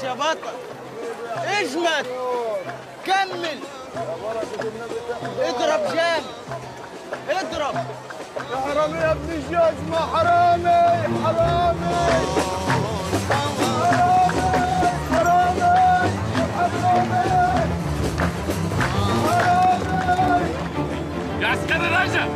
يا بطل اجمد كمل اضرب جامد اضرب يا حرامي يا ابن الجزمة حرامي حرامي يا عسكري رجع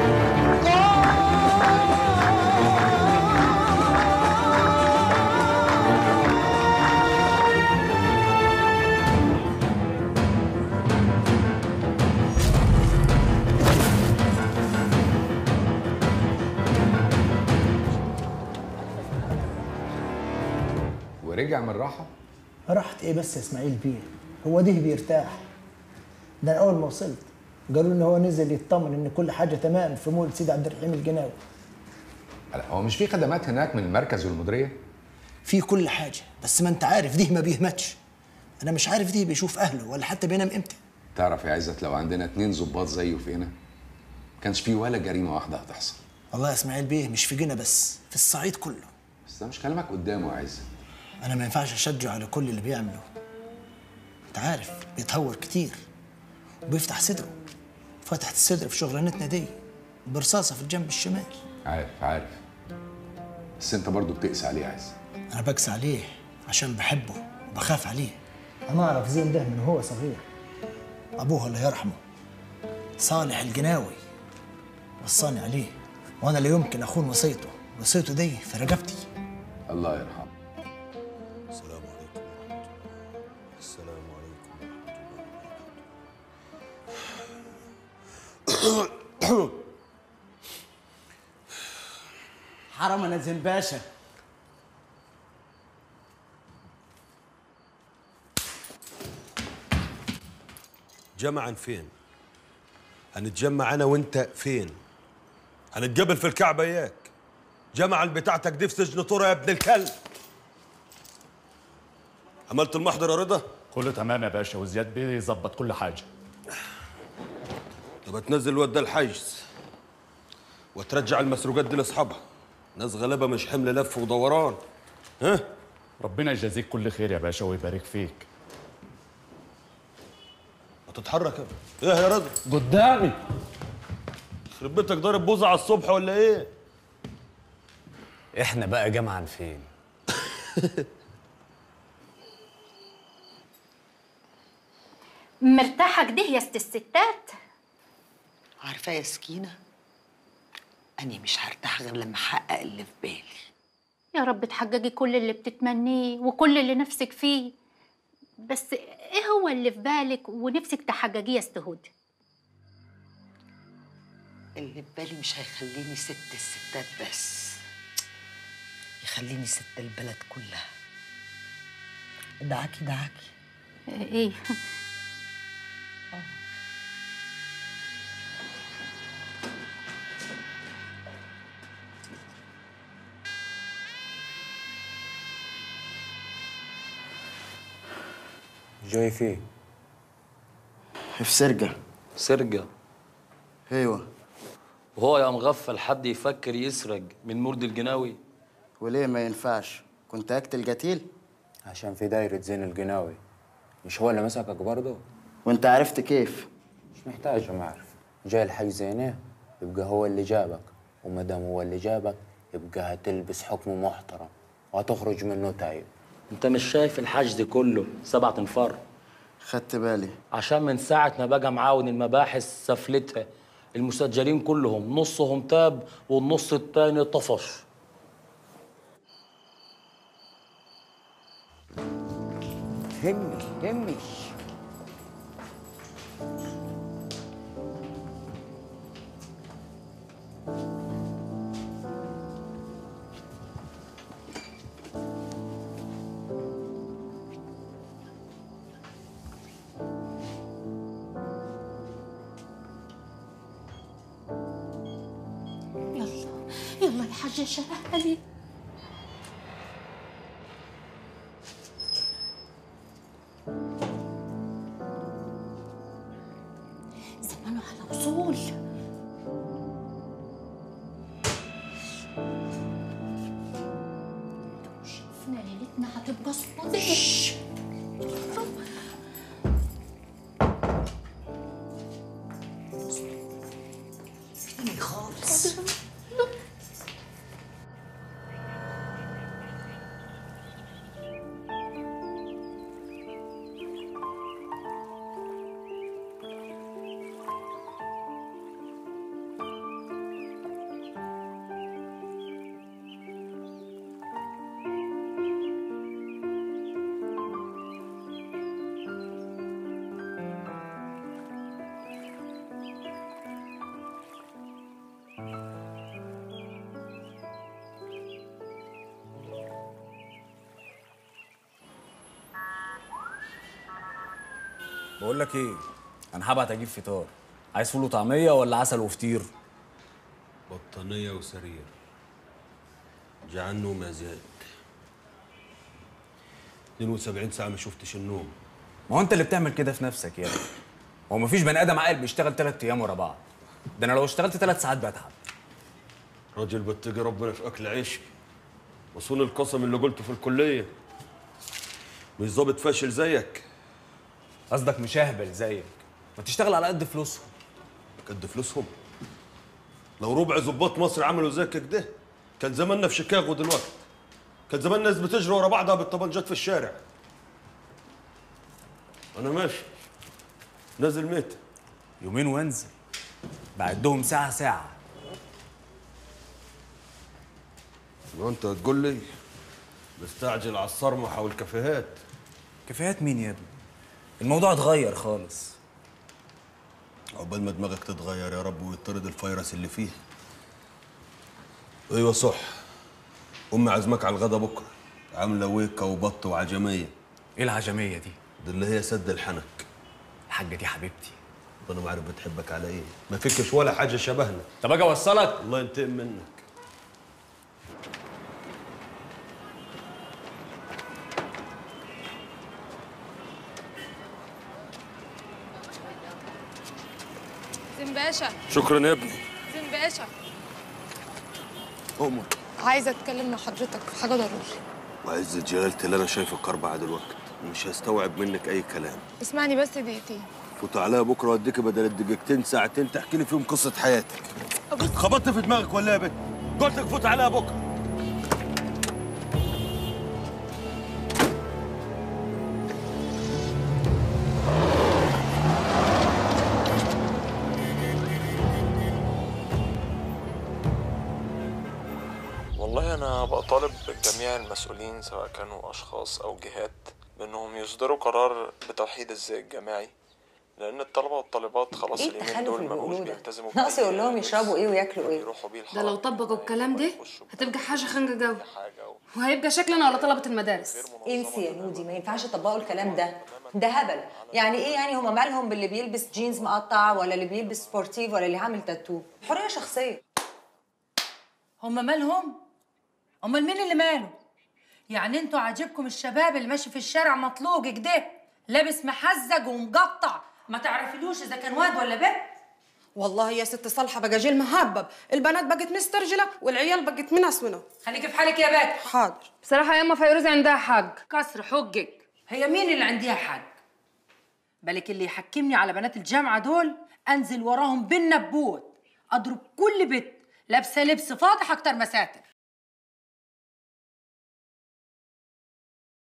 ورجع من راحه راحت ايه بس يا اسماعيل بيه هو ده بيرتاح ده أنا اول ما وصلت قالوا ان هو نزل يطمن ان كل حاجه تمام في مول سيدي عبد الرحيم الجناوي لا، هو مش في خدمات هناك من المركز والمديريه في كل حاجه بس ما انت عارف ده ما بيهمتش انا مش عارف ده بيشوف اهله ولا حتى بينام امتى تعرف يا عزت لو عندنا اتنين ظباط زيه فينا كانش في ولا جريمه واحده هتحصل والله يا اسماعيل بيه مش في جنة بس في الصعيد كله بس ده مش كلامك قدامه يا عزت انا ما ينفعش اشجعه على كل اللي بيعمله انت عارف بيتهور كتير وبيفتح صدره فتحت الصدر في شغلانتنا دي برصاصه في الجنب الشمال عارف عارف بس انت برضو بتقسى عليه يا عزت انا بكسى عليه عشان بحبه وبخاف عليه انا اعرف زين ده من هو صغير ابوه الله يرحمه صالح الجناوي وصاني عليه وانا لا يمكن اخون وصيته وصيته دي في رقبتي الله يرحمه السلام عليكم ورحمة الله السلام عليكم ورحمة الله حرام انا زنباشا جمعا فين؟ هنتجمع انا وانت فين؟ هنتقابل في الكعبة اياك جمعا بتاعتك دي في سجن طورة يا ابن الكلب عملت المحضر يا رضا؟ كله تمام يا باشا وزياد بيظبط كل حاجه طب تنزل الواد ده الحجز وترجع المسروقات دي لاصحابها ناس غلابه مش حمل لف ودوران ها ربنا يجازيك كل خير يا باشا ويبارك فيك ما تتحرك يا ابني. ايه يا رضا قدامي يخرب بيتك ضارب بوزة على الصبح ولا ايه احنا بقى جمعا فين مرتاحة كده يا ست الستات عارفة يا سكينة أنا مش هرتاح غير لما أحقق اللي في بالي يا رب تحققي كل اللي بتتمنيه وكل اللي نفسك فيه بس ايه هو اللي في بالك ونفسك تحققيه يا ست هدى اللي في بالي مش هيخليني ست الستات بس يخليني ست البلد كلها دعاكي دعاكي ايه جاي فيه في سرقة سرقة ايوه وهو يا مغفل حد يفكر يسرق من مرد الجناوي وليه ما ينفعش كنت اقتل قتيل عشان في دايرة زين الجناوي مش هو اللي مسكك برضه وانت عرفت كيف مش محتاج ما اعرف جاي الحي زينه يبقى هو اللي جابك وما دام هو اللي جابك يبقى هتلبس حكم محترم وهتخرج منه تايب انت مش شايف الحشد كله سبعة انفار خدت بالي عشان من ساعة ما بقى معاون المباحث سفلتها المسجلين كلهم نصهم تاب والنص التاني طفش همي همي يلا يلا يا حاجة شرهلي زمانه على وصول لو شافوه احنا ليلتنا هتبقى صديق تاني خالص بقول لك ايه انا هبعت اجيب فطار عايز فول وطعميه ولا عسل وفطير بطانية وسرير جعان نوم يا زياد 72 ساعة ما شفتش النوم ما هو انت اللي بتعمل كده في نفسك يا ابني هو مفيش بني ادم عاقل بيشتغل ثلاث ايام ورا بعض ده انا لو اشتغلت ثلاث ساعات بتعب راجل بتقي ربنا في أكل عيشي وصون القسم اللي قلته في الكلية مش ظابط فاشل زيك قصدك مشاهبل زيك ما تشتغل على قد فلوسهم قد فلوسهم لو ربع ظباط مصر عملوا زيك كده كان زماننا في شيكاغو دلوقتي كان زمان الناس بتجري ورا بعضها بالطبنجات في الشارع انا ماشي نازل ميت يومين وانزل بعدهم ساعه ساعه ما انت تقول لي مستعجل على الصرمحه والكافيهات كفايات مين يا ابني الموضوع اتغير خالص عقبال ما دماغك تتغير يا رب ويطرد الفيروس اللي فيه ايوه صح امي عازمك على الغدا بكره عامله ويكه وبط وعجميه ايه العجميه دي دي اللي هي سد الحنك الحاجه دي حبيبتي انا ما عارف بتحبك على ايه ما فيكش ولا حاجه شبهنا طب اجي اوصلك الله ينتقم منك زين باشا شكرا يا ابني زين باشا أمر عايزه اتكلم مع حضرتك في حاجه ضروري وعزة جلالتي اللي انا شايفك أربعة دلوقتي مش هستوعب منك أي كلام اسمعني بس دقيقتين فوت عليا بكرة وأديك بدل الدقيقتين ساعتين تحكي لي فيهم قصة حياتك خبطت في دماغك ولا إيه يا بنت؟ قلت لك فوت عليا بكرة والله أنا بطالب جميع المسؤولين سواء كانوا أشخاص أو جهات بأنهم يصدروا قرار بتوحيد الزي الجماعي لأن الطلبة والطالبات خلاص ايه اليومين التخلف دول اللي ما بقوش بيقولوه ده؟ بيلتزموا ناقص يقول لهم يشربوا ايه وياكلوا ايه يروحوا بيه ده لو طبقوا الكلام ده هتبقى حاجة خانقة جو وهيبقى شكلنا على طلبة المدارس انسي يا نودي ما ينفعش يطبقوا الكلام ده ده هبل يعني ايه يعني هما مالهم باللي بيلبس جينز مقطع ولا اللي بيلبس سبورتيف ولا اللي عامل تاتو حريه شخصيه هم مالهم؟ امال مين اللي ماله؟ يعني انتوا عاجبكم الشباب اللي ماشي في الشارع مطلوق كده لابس محزج ومقطع ما تعرفيلوش اذا كان واد ولا بنت والله يا ست صالحة بقى جيل مهبب البنات بقت مسترجلة والعيال بقت منسونة خليكي في حالك يا بات حاضر بصراحة يا اما فيروزة عندها حق كسر حجك هي مين اللي عندها حق بالك اللي يحكمني على بنات الجامعه دول انزل وراهم بالنبوت اضرب كل بنت لابسه لبس فاضح اكتر مساتر